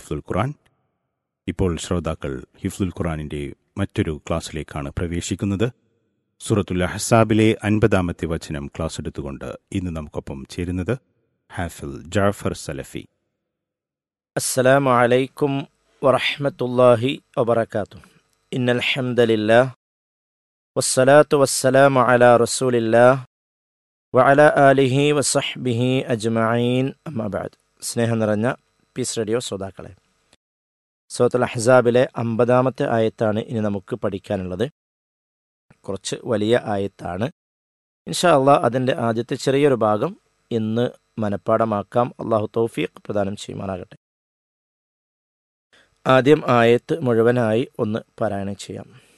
ഹിഫ്ലുൽ ഖുറാൻ ഇപ്പോൾ ശ്രോതാക്കൾ ഹിഫ്ലുൽ ഖുറാനിൻ്റെ മറ്റൊരു ക്ലാസ്സിലേക്കാണ് പ്രവേശിക്കുന്നത് സൂറത്തുൽ അഹസാബിലെ അൻപതാമത്തെ വചനം ക്ലാസ് എടുത്തുകൊണ്ട് ഇന്ന് നമുക്കൊപ്പം ചേരുന്നത് ഹാഫിൽ ജാഫർ സലഫി السلام عليكم ورحمة الله وبركاته إن الحمد لله والصلاة والسلام على رسول الله وعلى آله وصحبه أجمعين أما بعد സ്നേഹം നിറഞ്ഞ പീസ് റേഡിയോ ശ്രോതാക്കളെ സൂറത്തുൽ അഹ്സാബിലെ അമ്പതാമത്തെ ആയത്താണ് ഇനി നമുക്ക് പഠിക്കാനുള്ളത് കുറച്ച് വലിയ ആയത്താണ് ഇൻഷാ അള്ളാഹ് അതിൻ്റെ ആദ്യത്തെ ചെറിയൊരു ഭാഗം ഇന്ന് മനഃപ്പാടമാക്കാം അള്ളാഹു തൗഫീഖ് പ്രദാനം ചെയ്യുമാറാകട്ടെ ആദ്യം ആയത്ത് മുഴുവനായി ഒന്ന് പാരായണം ചെയ്യാം